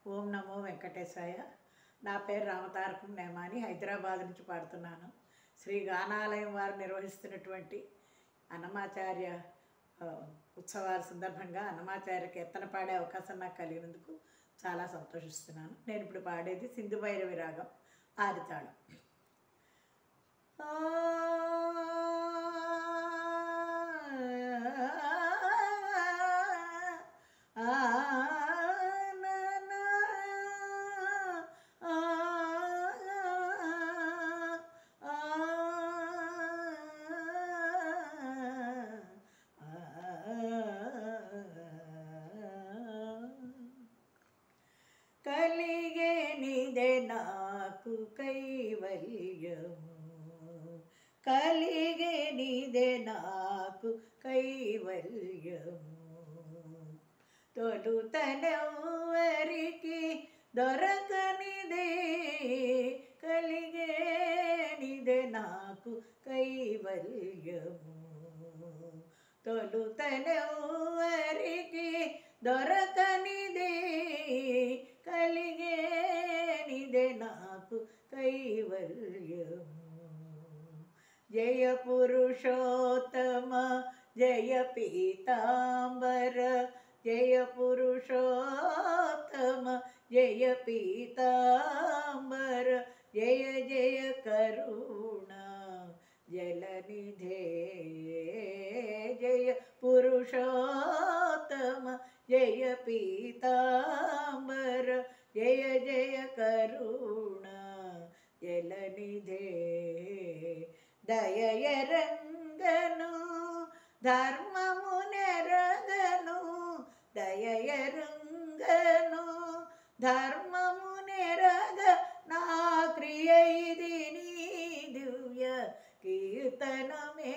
ఓం నమో వెంకటేశాయ నా పేరు రామతారకం నేమాని హైదరాబాద్ నుంచి పాడుతున్నాను శ్రీ గానాలయం వారు నిర్వహిస్తున్నటువంటి అన్నమాచార్య ఆ, ఉత్సవాల సందర్భంగా అన్నమాచార్య కీర్తన పాడే అవకాశం నాకు కలిగినందుకు చాలా సంతోషిస్తున్నాను నేను ఇప్పుడు పాడేది సింధు భైరవి రాగం ఆదితాళం కలిగే నిదే నాకు కైవల్యము కలిగే నిదే నాకు కైవల్యము తొలుతనెవ్వరికి దొరకనిదే కలిగే నిదే నాకు కైవల్యము తొలుతనెవ్వరికి దొరకనిదే కలిగేనిదే నాకు కైవల్యము జయ పురుషోత్తమ జయ పీతాంబర జయ పురుషోత్తమ జయ పీతాంబర జయ జయ కరుణ జలనిధే జయ పురుషోత్తమ జయ పీతాంబర జయ జయ కరుణ జలనిధే దయయరంగను ధర్మము నెరగను దయయరంగను ధర్మము నెరగ నా క్రియ ఇది నీ దివ్య కీర్తనమే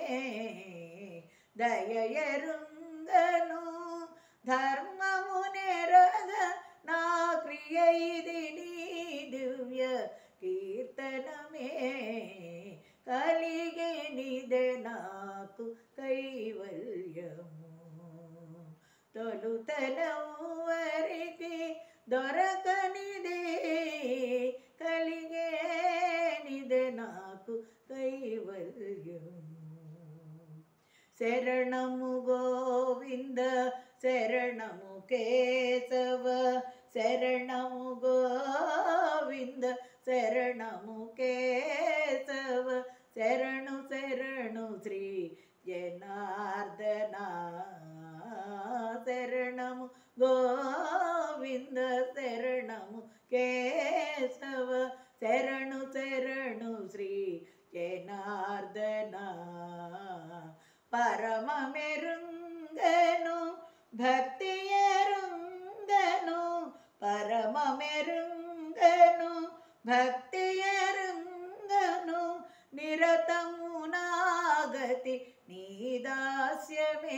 దయయరుంగను ధర్మము నెరగ నా క్రియ ఇది నీ దివ్య కీర్తనమే కలిగే నిదే నాకు కైవల్యము తొలుతనవరికి దొరకనిదే కలిగే నిదే నాకు కైవల్యం శరణము గోవింద శరణము కేశవ శరణము గోవింద శరణము కేశవ శరణు శరణు శ్రీ జనార్దన శరణము గోవింద శరణము కేశవ శరణు శరణు శ్రీ జనార్దన పరమ మెరుంగను భక్తి ఎరుంగను పరమ మెరుంగను భక్తి ఎరుంగను నిరతము నాగతి నీదాస్యమే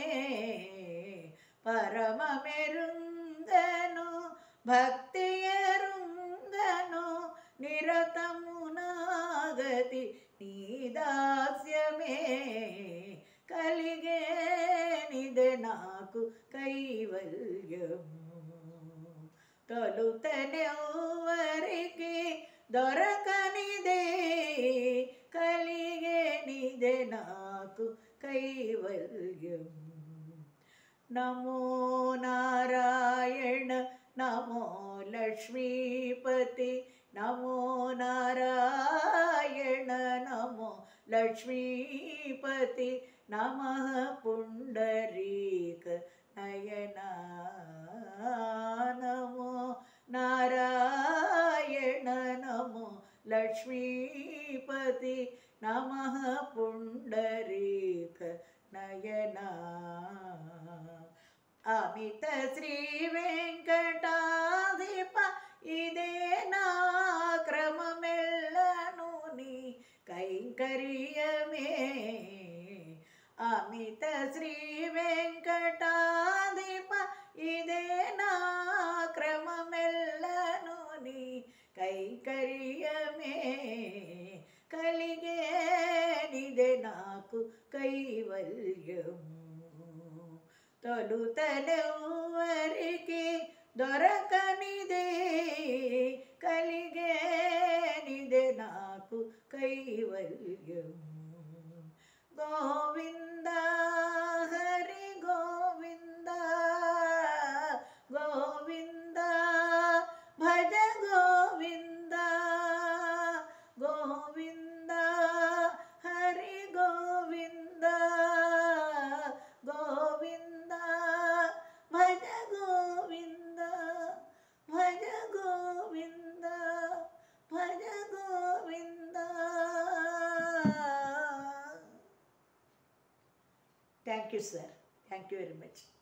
పరమ మెరుంగను భక్తి ఎరుంగను నిరతము నాగతి నీదాస్యమే కలిగే నిదే నాకు కైవల్యము తొలుతనెవ్వరికి దొరకనిదే కలిగే నిదే నాకు కైవల్యం నమో నారాయణ నమో లక్ష్మీపతి నమో నారాయణ నమో లక్ష్మీపతి నమ పుండరీక నయన నమో నారాయణ నమో లక్ష్మీపతి నమ పుండరీక నయన అమిత శ్రీ వెంకటాధిప ఇదే నా క్రమమెల్లను నీ కైంకర్యమే అమిత శ్రీ వెంకటాధిప ఇదే నా క్రమమెల్లను నీ కైంకర్యమే కలిగే నిదే నాకు కైవల్యము తొలుతనెవ్వరికి దొరకనిదే గోవింద హరి గోవింద గోవింద భజ గోవింద గోవింద హరి గోవింద గోవింద భజ గోవింద భజ గోవింద భజ Govinda thank you sir thank you very much